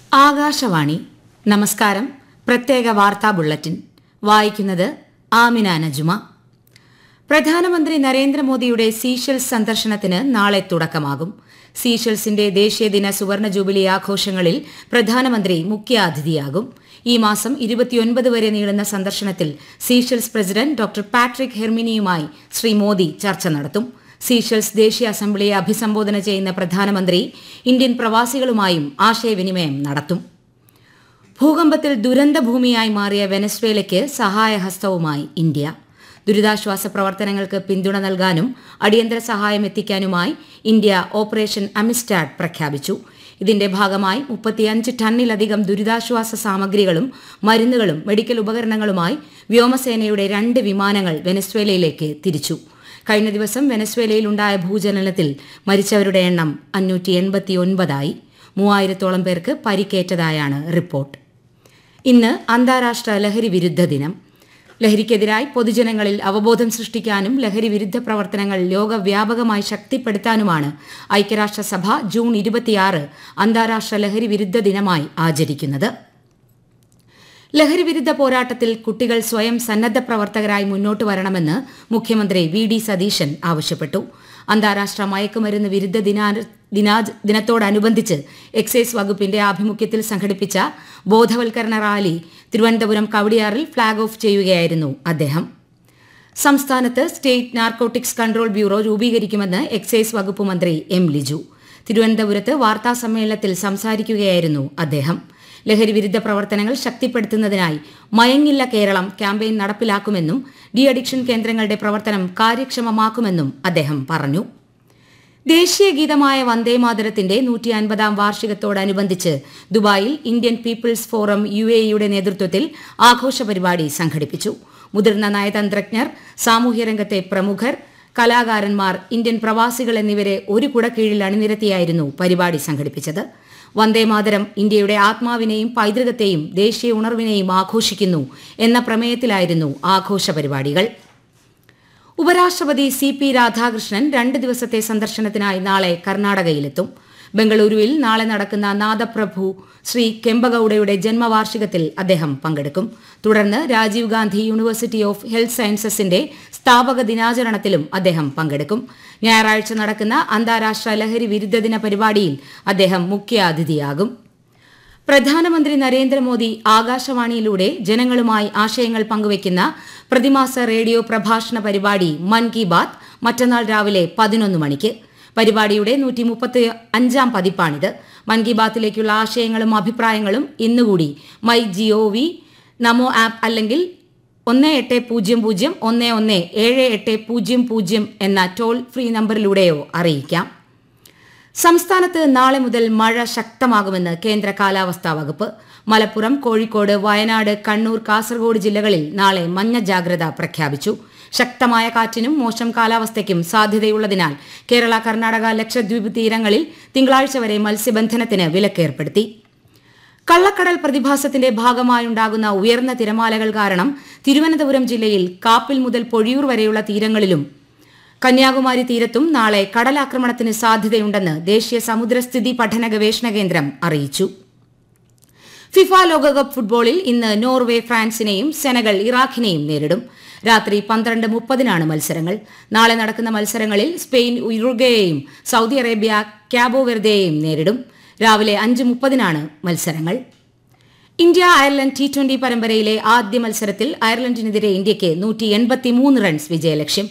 ആകാശവാണി നമസ്കാരം പ്രത്യേക വാർത്താ ബുള്ളറ്റിൻ വായിക്കുന്നത് ആമിന നജുമ പ്രധാനമന്ത്രി നരേന്ദ്രമോദിയുടെ സീഷെൽസ് സന്ദർശനത്തിന് നാളെ തുടക്കമാകും സീഷെൽസിന്റെ ദേശീയദിന സുവർണ ജൂബിലി ആഘോഷങ്ങളിൽ പ്രധാനമന്ത്രി മുഖ്യാതിഥിയാകും ഈ മാസം ഇരുപത്തിയൊൻപത് വരെ നീളുന്ന സന്ദർശനത്തിൽ സീഷെൽസ് പ്രസിഡന്റ് ഡോക്ടർ പാട്രിക് ഹെർമിനിയുമായി ശ്രീ മോദി ചർച്ച നടത്തും സീഷെൽസ് ദേശീയ അസംബ്ലിയെ അഭിസംബോധന ചെയ്യുന്ന പ്രധാനമന്ത്രി ഇന്ത്യൻ പ്രവാസികളുമായും ആശയവിനിമയം നടത്തും ഭൂകമ്പത്തിൽ ദുരന്തഭൂമിയായി മാറിയ വെനസ്വേലയ്ക്ക് സഹായഹസ്തവുമായി ഇന്ത്യ ദുരിതാശ്വാസ പ്രവർത്തനങ്ങൾക്ക് പിന്തുണ നൽകാനും അടിയന്തര സഹായം എത്തിക്കാനുമായി ഇന്ത്യ ഓപ്പറേഷൻ അമിസ്റ്റാഡ് പ്രഖ്യാപിച്ചു ഇതിന്റെ ഭാഗമായി മുപ്പത്തിയഞ്ച് ടണ്ണിലധികം ദുരിതാശ്വാസ സാമഗ്രികളും മരുന്നുകളും മെഡിക്കൽ ഉപകരണങ്ങളുമായി വ്യോമസേനയുടെ രണ്ട് വിമാനങ്ങൾ വെനസ്വേലയിലേക്ക് തിരിച്ചു കഴിഞ്ഞ ദിവസം വെനസ്വേലയിൽ ഉണ്ടായ ഭൂചലനത്തിൽ മരിച്ചവരുടെ എണ്ണം അഞ്ഞൂറ്റി എൺപത്തിയൊൻപതായി മൂവായിരത്തോളം പേർക്ക് പരിക്കേറ്റതായാണ് റിപ്പോർട്ട് ഇന്ന് അന്താരാഷ്ട്ര ലഹരി വിരുദ്ധ ദിനം ലഹരിക്കെതിരായി പൊതുജനങ്ങളിൽ അവബോധം സൃഷ്ടിക്കാനും ലഹരി വിരുദ്ധ പ്രവർത്തനങ്ങൾ ലോകവ്യാപകമായി ശക്തിപ്പെടുത്താനുമാണ് ഐക്യരാഷ്ട്രസഭ ജൂൺ ഇരുപത്തിയാറ് അന്താരാഷ്ട്ര ലഹരി വിരുദ്ധ ദിനമായി ആചരിക്കുന്നത് ലഹരി വിരുദ്ധ പോരാട്ടത്തിൽ കുട്ടികൾ സ്വയം സന്നദ്ധ പ്രവർത്തകരായി മുന്നോട്ട് വരണമെന്ന് മുഖ്യമന്ത്രി വി ഡി സതീശൻ ആവശ്യപ്പെട്ടു അന്താരാഷ്ട്ര മയക്കുമരുന്ന് വിരുദ്ധ ദിനാ ദിനത്തോടനുബന്ധിച്ച് എക്സൈസ് വകുപ്പിന്റെ ആഭിമുഖ്യത്തിൽ സംഘടിപ്പിച്ച ബോധവൽക്കരണ റാലി തിരുവനന്തപുരം കവടിയാറിൽ ഫ്ളാഗ് ഓഫ് ചെയ്യുകയായിരുന്നു അദ്ദേഹം സംസ്ഥാനത്ത് സ്റ്റേറ്റ് നാർക്കോട്ടിക്സ് കൺട്രോൾ ബ്യൂറോ രൂപീകരിക്കുമെന്ന് എക്സൈസ് വകുപ്പ് മന്ത്രി എം ലിജു തിരുവനന്തപുരത്ത് വാർത്താസമ്മേളനത്തിൽ സംസാരിക്കുകയായിരുന്നു അദ്ദേഹം ലഹരി വിരുദ്ധ പ്രവർത്തനങ്ങൾ ശക്തിപ്പെടുത്തുന്നതിനായി മയങ്ങില്ല കേരളം ക്യാമ്പയിൻ നടപ്പിലാക്കുമെന്നും ഡി അഡിക്ഷൻ കേന്ദ്രങ്ങളുടെ പ്രവർത്തനം കാര്യക്ഷമമാക്കുമെന്നും അദ്ദേഹം പറഞ്ഞു ദേശീയ ഗീതമായ വന്ദേമാതരത്തിന്റെ നൂറ്റി അൻപതാം വാർഷികത്തോടനുബന്ധിച്ച് ദുബായിൽ ഇന്ത്യൻ പീപ്പിൾസ് ഫോറം യു എയുടെ നേതൃത്വത്തിൽ ആഘോഷ പരിപാടി സംഘടിപ്പിച്ചു മുതിർന്ന നയതന്ത്രജ്ഞർ സാമൂഹ്യരംഗത്തെ പ്രമുഖർ കലാകാരന്മാർ ഇന്ത്യൻ പ്രവാസികൾ എന്നിവരെ ഒരു കുടക്കീഴിൽ അണിനിരത്തിയായിരുന്നു പരിപാടി സംഘടിപ്പിച്ചത് വന്ദേമാതരം ഇന്ത്യയുടെ ആത്മാവിനെയും പൈതൃകത്തെയും ദേശീയ ഉണർവിനെയും ആഘോഷിക്കുന്നു എന്ന പ്രമേയത്തിലായിരുന്നു ആഘോഷ പരിപാടികൾ ഉപരാഷ്ട്രപതി സി പി രാധാകൃഷ്ണൻ രണ്ട് ദിവസത്തെ സന്ദർശനത്തിനായി നാളെ കർണാടകയിലെത്തും ബംഗളൂരുവിൽ നാളെ നടക്കുന്ന നാദപ്രഭു ശ്രീ കെമ്പഗൌഡയുടെ ജന്മവാർഷികത്തിൽ അദ്ദേഹം പങ്കെടുക്കും തുടർന്ന് Rajiv Gandhi university of health സയൻസസിന്റെ സ്ഥാപക ദിനാചരണത്തിലും അദ്ദേഹം പങ്കെടുക്കും ഞായറാഴ്ച നടക്കുന്ന അന്താരാഷ്ട്ര ലഹരി വിരുദ്ധ ദിന പരിപാടിയിൽ അദ്ദേഹം മുഖ്യാതിഥിയാകും പ്രധാനമന്ത്രി നരേന്ദ്രമോദി ആകാശവാണിയിലൂടെ ജനങ്ങളുമായി ആശയങ്ങൾ പങ്കുവയ്ക്കുന്ന പ്രതിമാസ റേഡിയോ പ്രഭാഷണ പരിപാടി മൻ കി ബാത് മറ്റന്നാൾ രാവിലെ പതിനൊന്ന് മണിക്ക് പരിപാടിയുടെ നൂറ്റി മുപ്പത്തി അഞ്ചാം പതിപ്പാണിത് മൻ കി ബാത്തിലേക്കുള്ള ആശയങ്ങളും അഭിപ്രായങ്ങളും ഇന്നുകൂടി my GO V NaMo app അല്ലെങ്കിൽ ഒന്ന് എട്ട് പൂജ്യം പൂജ്യം ഒന്ന് ഒന്ന് ഏഴ് എട്ട് പൂജ്യം പൂജ്യം എന്ന ടോൾ ഫ്രീ നമ്പറിലൂടെയോ അറിയിക്കാം സംസ്ഥാനത്ത് നാളെ മുതൽ മഴ ശക്തമാകുമെന്ന് കേന്ദ്ര കാലാവസ്ഥാ വകുപ്പ് മലപ്പുറം കോഴിക്കോട് വയനാട് കണ്ണൂർ കാസർഗോഡ് ജില്ലകളിൽ നാളെ മഞ്ഞ ജാഗ്രത പ്രഖ്യാപിച്ചു ശക്തമായ കാറ്റിനും മോശം കാലാവസ്ഥയ്ക്കും സാധ്യതയുള്ളതിനാൽ കേരള കർണാടക ലക്ഷദ്വീപ് തീരങ്ങളിൽ തിങ്കളാഴ്ച വരെ മത്സ്യബന്ധനത്തിന് വിലക്കേർപ്പെടുത്തി കള്ളക്കടൽ പ്രതിഭാസത്തിന്റെ ഭാഗമായുണ്ടാകുന്ന ഉയർന്ന തിരമാലകൾ കാരണം തിരുവനന്തപുരം ജില്ലയിൽ കാപ്പിൽ മുതൽ പൊഴിയൂർ വരെയുള്ള തീരങ്ങളിലും കന്യാകുമാരി തീരത്തും നാളെ കടലാക്രമണത്തിന് സാധ്യതയുണ്ടെന്ന് ദേശീയ സമുദ്രസ്ഥിതി പഠന ഗവേഷണ കേന്ദ്രം അറിയിച്ചു ഫിഫ ലോകകപ്പ് ഫുട്ബോളിൽ ഇന്ന് നോർവേ ഫ്രാൻസിനെയും സെനഗൾ ഇറാഖിനെയും നേരിടും രാത്രി പന്ത്രണ്ട് മുപ്പതിനാണ് മത്സരങ്ങൾ നാളെ നടക്കുന്ന മത്സരങ്ങളിൽ സ്പെയിൻ ഉറുഗയെയും സൗദി അറേബ്യ ക്യാബോ വെർദയെയും നേരിടും രാവിലെ അഞ്ച് മുപ്പതിനാണ് മത്സരങ്ങൾ ഇന്ത്യ അയർലൻഡ് ടി ട്വന്റി പരമ്പരയിലെ ആദ്യ മത്സരത്തിൽ അയർലൻഡിനെതിരെ ഇന്ത്യയ്ക്ക് നൂറ്റി റൺസ് വിജയലക്ഷ്യം